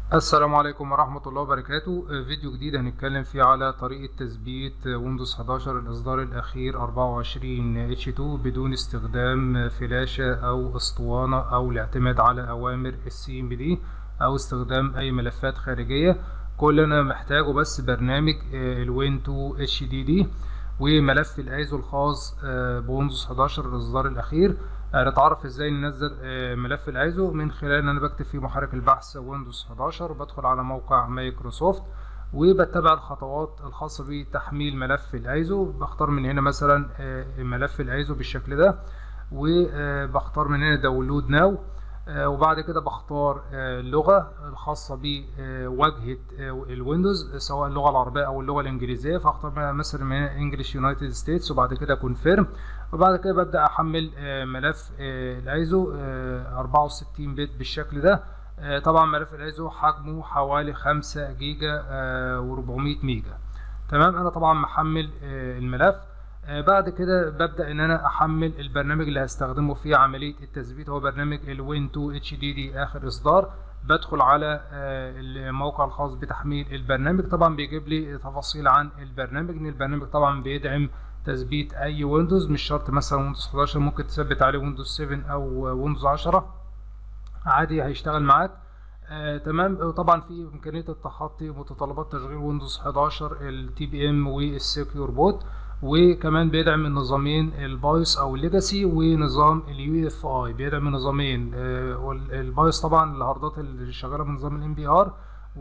السلام عليكم ورحمة الله وبركاته فيديو جديد هنتكلم فيه على طريقة تثبيت ويندوز 11 الإصدار الأخير 24 H2 بدون استخدام فلاشة أو اسطوانة أو الاعتماد على أوامر السي ام دي أو استخدام أي ملفات خارجية كل اللي أنا محتاجه بس برنامج الوين 2 اتش دي دي وملف الايزو الخاص بويندوز 11 الإصدار الأخير نتعرف ازاي ننزل ملف الايزو من خلال ان انا بكتب في محرك البحث ويندوز 11 بدخل على موقع مايكروسوفت وبتبع الخطوات الخاصة بتحميل ملف الايزو بختار من هنا مثلا ملف الايزو بالشكل ده وبختار من هنا داونلود ناو وبعد كده بختار اللغة الخاصة بواجهة الويندوز سواء اللغة العربية أو اللغة الإنجليزية فاختار مثلا من انجلش يونايتد ستيتس وبعد كده كونفيرم وبعد كده ببدأ أحمل ملف الأيزو 64 بت بالشكل ده طبعا ملف الأيزو حجمه حوالي 5 جيجا و400 ميجا تمام أنا طبعا محمل الملف بعد كده ببدأ ان انا احمل البرنامج اللي هستخدمه في عملية التثبيت هو برنامج الوين 2 اتش دي دي اخر اصدار بدخل على الموقع الخاص بتحميل البرنامج طبعا بيجيب لي تفاصيل عن البرنامج ان البرنامج طبعا بيدعم تثبيت اي ويندوز مش شرط مثلا ويندوز 11 ممكن تثبت عليه ويندوز 7 او ويندوز 10 عادي هيشتغل معاك آه، تمام وطبعا في امكانيه التخطي متطلبات تشغيل ويندوز 11 التي بي ام والسكيور بوت وكمان بيدعم النظامين البايوس او الليجاسي ونظام اليو اف اي بيدعم النظامين البايوس طبعا الهاردات اللي شغاله بنظام الام بي ار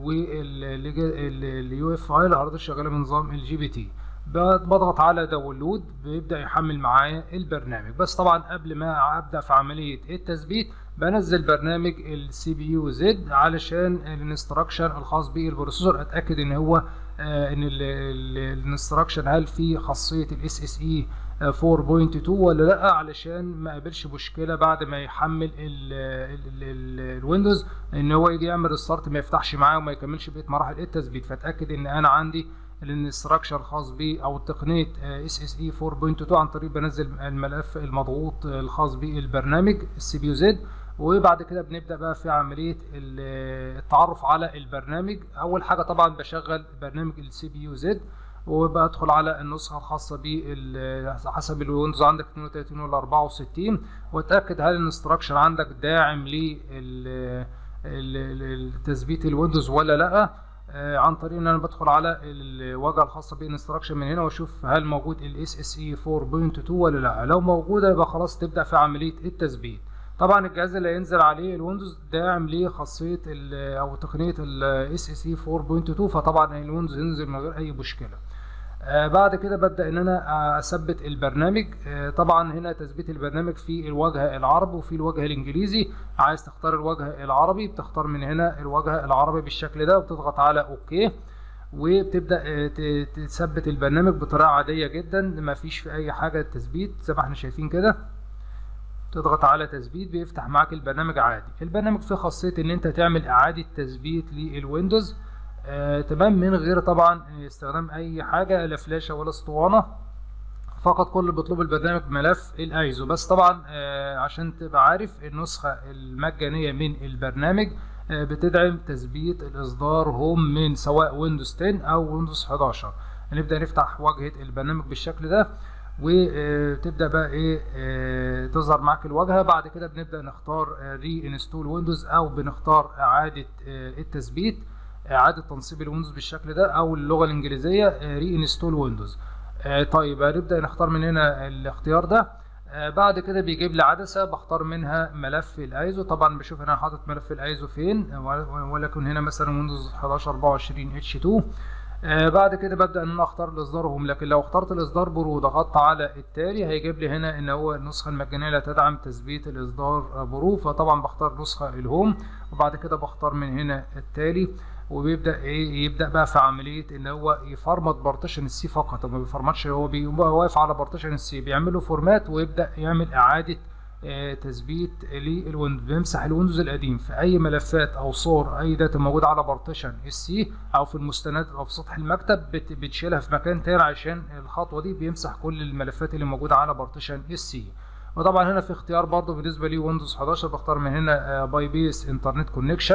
واليو اف اي الهاردات شغاله بنظام الجي بي تي بضغط على داونلود بيبدا يحمل معايا البرنامج بس طبعا قبل ما ابدا في عمليه التثبيت بنزل برنامج السي بي يو زد علشان الانستراكشن الخاص بالبروسيسور اتاكد ان هو آه ان الانستراكشن هل في خاصيه الاس اس اي 4.2 ولا لا علشان ما قابلش مشكله بعد ما يحمل الويندوز ان هو يجي يعمل الستارت ما يفتحش معاه وما يكملش بقيه مراحل التثبيت فاتاكد ان انا عندي الانستراكشر الخاص بيه او تقنيه اس اس اي 4.2 عن طريق بنزل الملف المضغوط الخاص بالبرنامج السي بي يو زد وبعد كده بنبدا بقى في عمليه التعرف على البرنامج اول حاجه طبعا بشغل برنامج السي بي يو زد وبدخل على النسخه الخاصه ب حسب الويندوز عندك 32 ولا 64 واتاكد هل الانستراكشر عندك داعم لتثبيت الويندوز ولا لا عن طريق ان انا بدخل على الواجهه الخاصه بالانستراكشن من هنا واشوف هل موجود الاس اس اي 4.2 ولا لا لو موجوده يبقى خلاص تبدا في عمليه التثبيت طبعا الجهاز اللي هينزل عليه الويندوز داعم لخاصيه او تقنيه الاس اس اي 4.2 فطبعا الويندوز ينزل من غير اي مشكله آه بعد كده ببدا ان انا اثبت البرنامج آه طبعا هنا تثبيت البرنامج في الواجهه العربي وفي الواجهه الانجليزي عايز تختار الواجهه العربي بتختار من هنا الواجهه العربي بالشكل ده وبتضغط على اوكي وبتبدا آه تثبت البرنامج بطريقه عاديه جدا ما فيش في اي حاجه تثبيت زي ما احنا شايفين كده تضغط على تثبيت بيفتح معاك البرنامج عادي البرنامج فيه خاصيه ان انت تعمل اعاده تثبيت للويندوز آه، تمام من غير طبعا استخدام اي حاجه لا فلاشه ولا اسطوانه فقط كل اللي بيطلبه البرنامج ملف الايزو بس طبعا آه عشان تبقى عارف النسخه المجانيه من البرنامج آه بتدعم تثبيت الاصدار هوم من سواء ويندوز 10 او ويندوز 11 هنبدا نفتح واجهه البرنامج بالشكل ده وتبدا بقى ايه اه تظهر معاك الواجهه بعد كده بنبدا نختار ري انستول ويندوز او بنختار اعاده اه التثبيت اعاده تنصيب الويندوز بالشكل ده او اللغه الانجليزيه ري انستول ويندوز طيب هنبدا نختار من هنا الاختيار ده اه بعد كده بيجيب لي عدسه بختار منها ملف الايزو طبعا بشوف انا حاطط ملف الايزو فين ولكن هنا مثلا ويندوز 11 24 اتش 2 آه بعد كده ببدا ان انا اختار الاصدار هم لكن لو اخترت الاصدار برو وضغطت على التالي هيجيب لي هنا ان هو النسخه المجانيه لا تدعم تثبيت الاصدار برو فطبعا بختار نسخه الهوم وبعد كده بختار من هنا التالي وبيبدا ايه يبدا بقى في عمليه ان هو يفرمت بارتيشن السي فقط ما بيفرمتش هو بيبقى واقف على بارتيشن السي بيعمل له فورمات ويبدا يعمل اعاده آه تثبيت للويندوز بيمسح الويندوز القديم في اي ملفات او صور اي داتا موجوده على بارتيشن السي او في المستندات او في سطح المكتب بتشيلها في مكان تاني عشان الخطوه دي بيمسح كل الملفات اللي موجوده على بارتيشن السي وطبعا هنا في اختيار برضو بالنسبه لي ويندوز 11 بختار من هنا باي بيس انترنت كونكشن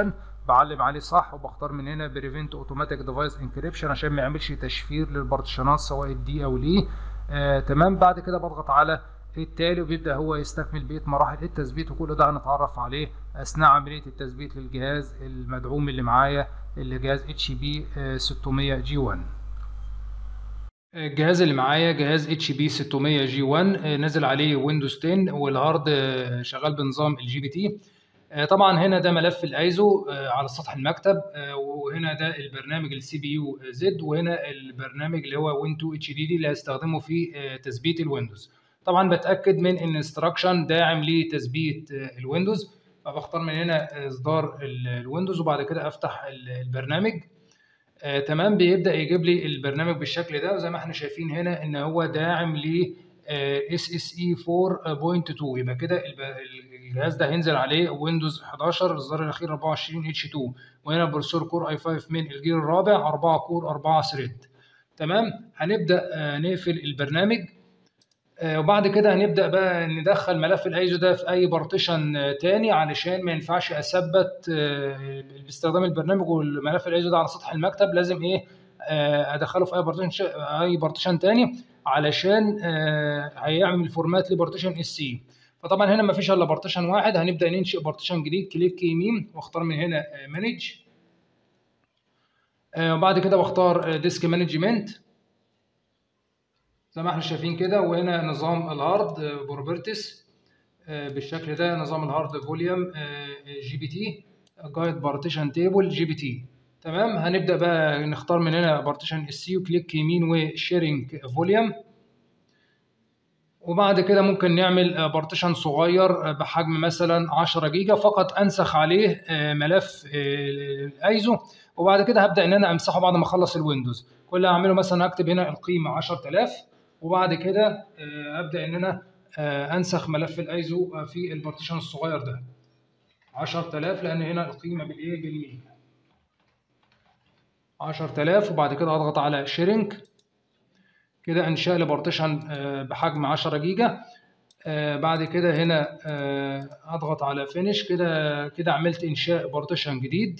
بعلم عليه صح وبختار من هنا بريفنت اوتوماتيك ديفايس انكريبشن عشان ما يعملش تشفير للبارتيشنات سواء الدي او الاي آه تمام بعد كده بضغط على التالي وبيبدا هو يستكمل بقيه مراحل التثبيت وكل ده هنتعرف عليه اثناء عمليه التثبيت للجهاز المدعوم اللي معايا اللي جهاز اتش بي 600 جي 1 الجهاز اللي معايا جهاز اتش بي 600 جي 1 نزل عليه ويندوز 10 والهارد شغال بنظام الجي بي تي طبعا هنا ده ملف الايزو على سطح المكتب وهنا ده البرنامج السي بي يو زد وهنا البرنامج اللي هو وين 2 اتش دي دي اللي هستخدمه في تثبيت الويندوز طبعا بتاكد من ان انستراكشن داعم لتثبيت الويندوز فبختار من هنا اصدار الويندوز وبعد كده افتح البرنامج آه، تمام بيبدا يجيب لي البرنامج بالشكل ده وزي ما احنا شايفين هنا ان هو داعم ل اس اس اي 4.2 يبقى كده الجهاز ده هينزل عليه ويندوز 11 الاصدار الاخير 24 اتش 2 وهنا بروسيسور كور اي 5 من الجيل الرابع 4 كور 4 ثريد تمام هنبدا آه، نقفل البرنامج آه، وبعد كده هنبدا بقى ندخل ملف الايزو ده في اي بارتيشن آه، تاني علشان ما ينفعش اثبت آه، باستخدام البرنامج والملف الايزو ده على سطح المكتب لازم ايه ادخله في اي بارتيشن اي بارتيشن تاني علشان هيعمل فورمات لبارتيشن اس سي فطبعا هنا ما فيش الا بارتيشن واحد هنبدا ننشئ بارتيشن جديد كليك يمين واختار من هنا مانج وبعد كده بختار ديسك مانجمنت زي ما احنا شايفين كده وهنا نظام الهارد بروبرتس بالشكل ده نظام الهارد فوليوم جي بي تي جايد بارتيشن تيبل جي بي تي تمام هنبدا بقى نختار من هنا بارتيشن اس سي وكليك يمين وشيرنج فوليوم وبعد كده ممكن نعمل بارتيشن صغير بحجم مثلا 10 جيجا فقط انسخ عليه ملف ايزو وبعد كده هبدا ان انا امسحه بعد ما اخلص الويندوز كل اللي هعمله مثلا اكتب هنا القيمه 10000 وبعد كده ابدا ان انا انسخ ملف الايزو في البارتيشن الصغير ده 10000 لان هنا القيمه بالايه بالميجا 10000 وبعد كده اضغط على شيرنج كده انشاء لبارتيشن بحجم 10 جيجا بعد كده هنا اضغط على فينيش كده كده عملت انشاء بارتيشن جديد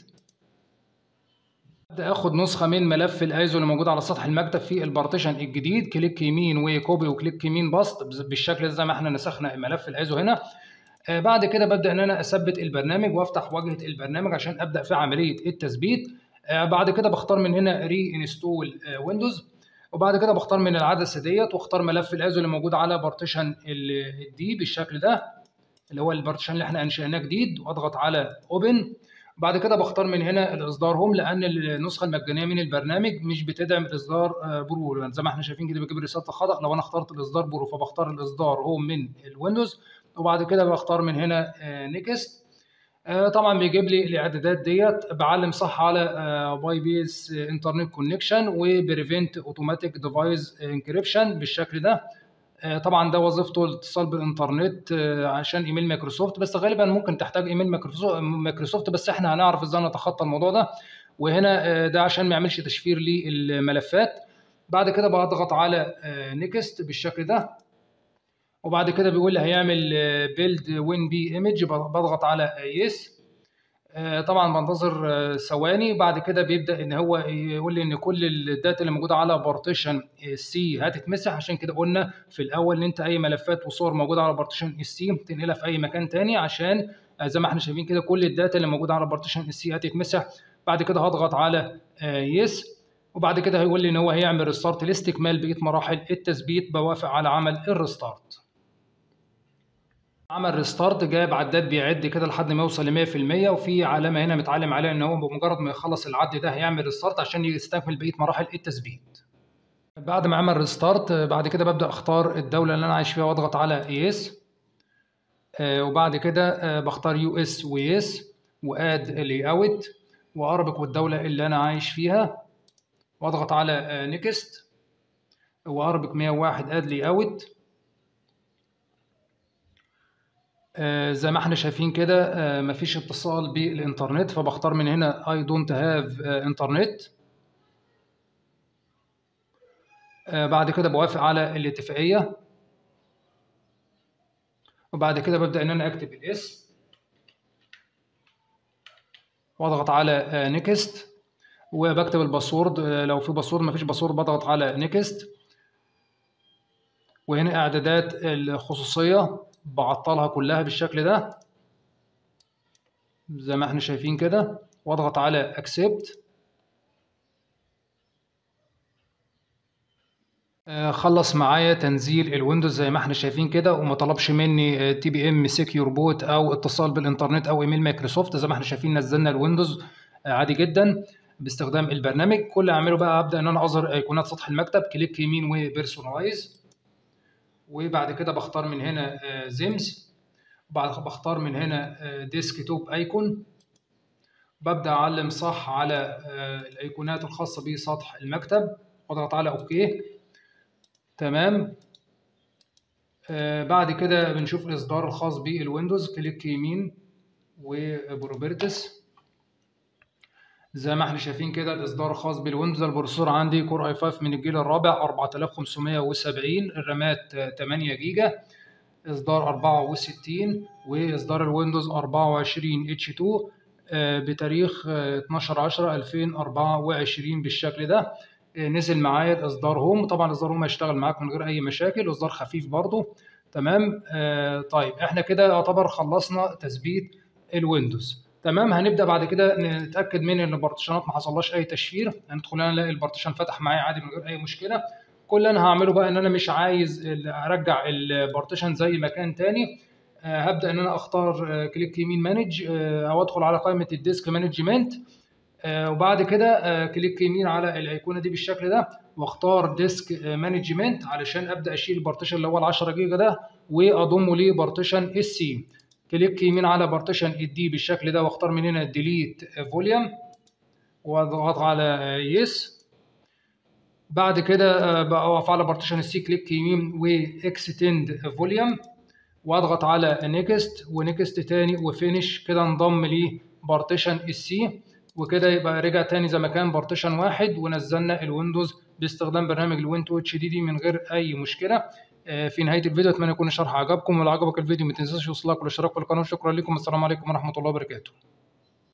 ابدا اخد نسخه من ملف الايزو اللي موجود على سطح المكتب في البارتيشن الجديد كليك يمين وكوبي وكليك يمين باست بالشكل زي ما احنا نسخنا ملف الايزو هنا آه بعد كده ببدا ان انا اثبت البرنامج وافتح واجهه البرنامج عشان ابدا في عمليه التثبيت آه بعد كده بختار من هنا ري انستول آه ويندوز وبعد كده بختار من العدسه ديت واختار ملف الايزو اللي موجود على بارتيشن الدي بالشكل ده اللي هو البارتيشن اللي احنا انشأناه جديد واضغط على اوبن بعد كده بختار من هنا الاصدار هوم لان النسخه المجانيه من البرنامج مش بتدعم الاصدار برو زي ما احنا شايفين كده بيجيب رساله خطا لو انا اخترت الاصدار برو فبختار الاصدار هوم من الويندوز وبعد كده بختار من هنا نيكست طبعا بيجيب لي الاعدادات ديت بعلم صح على باي بيس انترنت كونكشن وبريفنت اوتوماتيك ديفايس انكريبشن بالشكل ده طبعا ده وظيفته الاتصال بالانترنت عشان ايميل مايكروسوفت بس غالبا ممكن تحتاج ايميل مايكروسوفت بس احنا هنعرف ازاي نتخطى الموضوع ده وهنا ده عشان ما يعملش تشفير للملفات بعد كده بضغط على نيكست بالشكل ده وبعد كده بيقول لي هيعمل بيلد وين بي ايمج بضغط على يس طبعا بنتظر ثواني بعد كده بيبدا ان هو يقول لي ان كل الداتا اللي موجوده على بارتيشن سي هتتمسح عشان كده قلنا في الاول ان انت اي ملفات وصور موجوده على بارتيشن سي تنقلها في اي مكان تاني عشان زي ما احنا شايفين كده كل الداتا اللي موجوده على بارتيشن سي هتتمسح بعد كده هضغط على يس وبعد كده هيقول لي ان هو هيعمل ريستارت لاستكمال بقيه مراحل التثبيت بوافق على عمل الريستارت عمل ريستارت جاب عداد بيعد كده لحد ما يوصل ل 100% وفي علامه هنا متعلم عليها ان هو بمجرد ما يخلص العد ده هيعمل ريستارت عشان يستكمل بقيه مراحل التثبيت. بعد ما عمل ريستارت بعد كده ببدا اختار الدوله اللي انا عايش فيها واضغط على يس وبعد كده بختار يو اس ويس واد لي اوت واربك والدوله اللي انا عايش فيها واضغط على نيكست واربك 101 اد لي اوت آه زي ما احنا شايفين كده آه مفيش اتصال بالانترنت فبختار من هنا I don't have آه انترنت بعد كده بوافق على الاتفاقية وبعد كده ببدأ ان انا اكتب الاسم واضغط على نيكست وبكتب الباسورد لو في باسورد مفيش باسورد بضغط على نيكست وهنا اعدادات الخصوصيه بعطلها كلها بالشكل ده زي ما احنا شايفين كده واضغط على اكسبت خلص معايا تنزيل الويندوز زي ما احنا شايفين كده وما طلبش مني تي بي ام سكيور بوت او اتصال بالانترنت او ايميل مايكروسوفت زي ما احنا شايفين نزلنا الويندوز عادي جدا باستخدام البرنامج كل اللي اعمله بقى ابدا ان انا اظهر ايقونات سطح المكتب كليك يمين وبيرسونلايز وبعد كده بختار من هنا زيمز وبعد بختار من هنا ديسك توب ايكون ببدا اعلم صح على الايقونات الخاصه بسطح المكتب واضغط على اوكي تمام آه بعد كده بنشوف الاصدار الخاص بالويندوز كليك يمين وبروبرتس زي ما احنا شايفين كده الاصدار الخاص بالويندوز البروسيسور عندي كور اي 5 من الجيل الرابع 4570 الرامات 8 جيجا اصدار 64 واصدار الويندوز 24 اتش 2 آه بتاريخ 12 10 2024 بالشكل ده نزل معايا الاصدار هوم طبعا الاصدار هوم هيشتغل معاك من غير اي مشاكل اصدار خفيف برضو تمام آه طيب احنا كده يعتبر خلصنا تثبيت الويندوز تمام هنبدا بعد كده نتاكد من ان البارتيشنات ما حصلهاش اي تشفير هندخل انا نلاقي البارتيشن فتح معايا عادي من غير اي مشكله كل اللي انا هعمله بقى ان انا مش عايز ارجع البارتيشن زي ما كان تاني آه هبدا ان انا اختار آه كليك يمين مانج او ادخل على قائمه الديسك مانجمنت آه وبعد كده آه كليك يمين على الايقونه دي بالشكل ده واختار ديسك آه مانجمنت علشان ابدا اشيل البارتيشن اللي هو ال 10 جيجا ده واضمه لبارتيشن اس سي كليك يمين على بارتيشن الدي بالشكل ده واختار من هنا ديليت فوليوم واضغط على يس بعد كده بقف على بارتيشن السي كليك يمين واكستند فوليوم واضغط على نيكست ونيكست تاني وفينش كده انضم لبارتيشن السي وكده يبقى رجع تاني زي ما كان بارتيشن واحد ونزلنا الويندوز باستخدام برنامج الوينتو اتش دي دي من غير اي مشكله في نهايه الفيديو اتمنى يكون الشرح عجبكم ولو عجبك الفيديو ما تنساش يوصلك والاشتراك في القناه شكرا لكم السلام عليكم ورحمه الله وبركاته